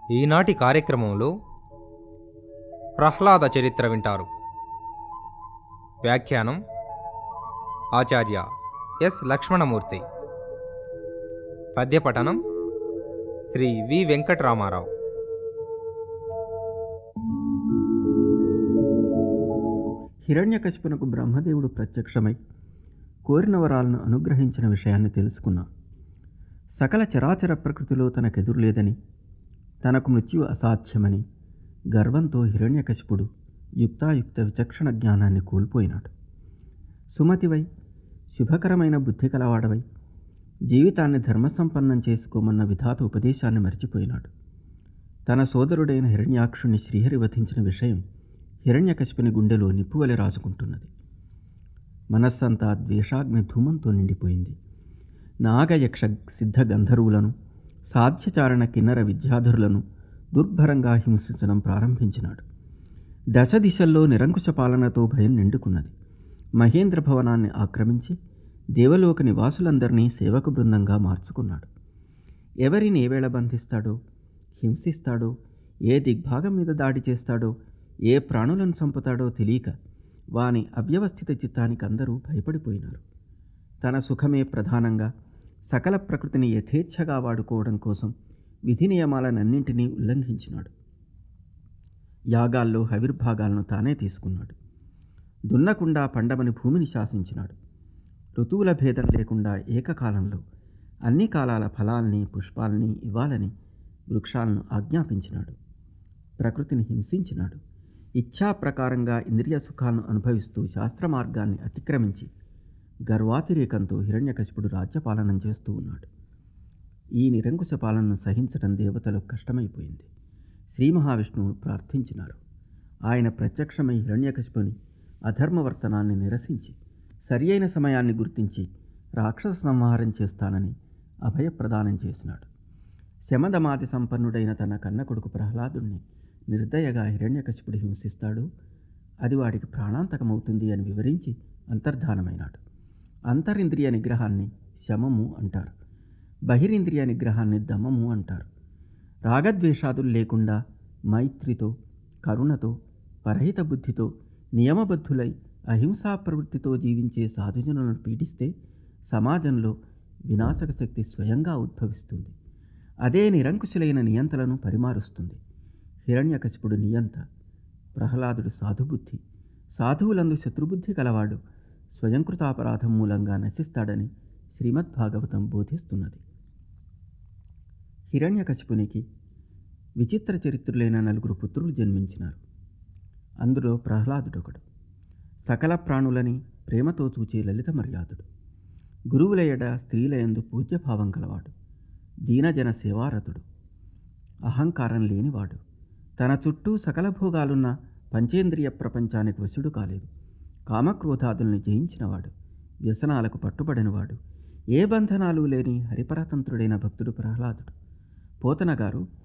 ఈనాటి కార్యక్రమంలో ప్రహ్లాద చరిత్ర వింటారు వ్యాఖ్యానం ఆచార్య ఎస్ లక్ష్మణమూర్తి పద్యపఠనం శ్రీ వి వెంకటరామారావు హిరణ్యకశిపునకు బ్రహ్మదేవుడు ప్రత్యక్షమై కోరిన వరాలను అనుగ్రహించిన విషయాన్ని తెలుసుకున్నాం సకల చరాచర ప్రకృతిలో తనకెదురు లేదని తనకు మృత్యు అసాధ్యమని గర్వంతో హిరణ్యకశిపుడు యుక్తాయుక్త విచక్షణ జ్ఞానాన్ని కోల్పోయినాడు సుమతివై శుభకరమైన బుద్ధి కలవాడవై జీవితాన్ని ధర్మసంపన్నం చేసుకోమన్న విధాత ఉపదేశాన్ని మర్చిపోయినాడు తన సోదరుడైన హిరణ్యాక్షుణ్ణి శ్రీహరి వధించిన విషయం హిరణ్యకశిపుని గుండెలో నిప్పువలె రాజుకుంటున్నది మనస్సంతా ద్వేషాగ్ని ధూమంతో నిండిపోయింది నాగయక్ష సిద్ధ గంధర్వులను సాధ్యచారణ కిన్నర విద్యాధరులను దుర్భరంగా హింసించడం ప్రారంభించినాడు దశ దిశల్లో నిరంకుశ పాలనతో భయం నిండుకున్నది మహేంద్ర భవనాన్ని ఆక్రమించి దేవలోక నివాసులందరినీ సేవక బృందంగా మార్చుకున్నాడు ఎవరిని ఏ వేళ బంధిస్తాడో హింసిస్తాడో ఏ దిగ్భాగం మీద దాడి చేస్తాడో ఏ ప్రాణులను చంపుతాడో తెలియక వాని అవ్యవస్థిత చిత్తానికి అందరూ భయపడిపోయినారు తన సుఖమే ప్రధానంగా సకల ప్రకృతిని యథేచ్ఛగా వాడుకోవడం కోసం విధి నియమాలనన్నింటినీ ఉల్లంఘించినాడు యాగాల్లో హవిర్భాగాలను తానే తీసుకున్నాడు దున్నకుండా పండమని భూమిని శాసించినాడు ఋతువుల భేదం లేకుండా ఏకకాలంలో అన్ని కాలాల ఫలాల్ని పుష్పాల్ని ఇవ్వాలని వృక్షాలను ఆజ్ఞాపించినాడు ప్రకృతిని హింసించినాడు ఇచ్ఛా ప్రకారంగా ఇంద్రియ సుఖాలను అనుభవిస్తూ శాస్త్ర మార్గాన్ని అతిక్రమించి గర్వాతిరేకంతో హిరణ్యకశిపుడు రాజ్యపాలనం చేస్తూ ఉన్నాడు ఈ నిరంకుశ పాలనను సహించడం దేవతలకు కష్టమైపోయింది శ్రీ మహావిష్ణువును ప్రార్థించినారు ఆయన ప్రత్యక్షమై హిరణ్యకశిపుని అధర్మవర్తనాన్ని నిరసించి సరియైన సమయాన్ని గుర్తించి రాక్షస సంహారం చేస్తానని అభయప్రదానం చేసినాడు శమదమాది సంపన్నుడైన తన కన్న కొడుకు ప్రహ్లాదుణ్ణి నిర్దయగా హిరణ్యకశిపుడు హింసిస్తాడు అది వాడికి ప్రాణాంతకమవుతుంది అని వివరించి అంతర్ధానమైనాడు అంతరింద్రియ నిగ్రహాన్ని శమము అంటారు బహిరింద్రియ నిగ్రహాన్ని దమము అంటారు రాగద్వేషాదులు లేకుండా మైత్రితో కరుణతో పరహిత బుద్ధితో నియమబద్ధులై అహింసా ప్రవృత్తితో జీవించే సాధుజనులను పీడిస్తే సమాజంలో వినాశక శక్తి స్వయంగా ఉద్భవిస్తుంది అదే నిరంకుశులైన నియంతలను పరిమారుస్తుంది హిరణ్యకశిపుడు నియంత ప్రహ్లాదుడు సాధుబుద్ధి సాధువులందు శత్రుబుద్ధి కలవాడు స్వయంకృతాపరాధం మూలంగా నశిస్తాడని శ్రీమద్భాగవతం బోధిస్తున్నది హిరణ్యకశిపునికి విచిత్ర చరిత్రులైన నలుగురు పుత్రులు జన్మించినారు అందులో ప్రహ్లాదుడొకడు సకల ప్రాణులని ప్రేమతో చూచే లలిత మర్యాదుడు గురువులయడ స్త్రీలయందు పూజ్యభావం కలవాడు దీనజన సేవారతుడు అహంకారం లేనివాడు తన చుట్టూ సకల భోగాలున్న పంచేంద్రియ ప్రపంచానికి వశుడు కాలేదు కామక్రోధాదుల్ని జయించినవాడు వ్యసనాలకు పట్టుబడినవాడు ఏ బంధనాలు లేని హరిపరతంత్రుడైన భక్తుడు ప్రహ్లాదుడు పోతన గారు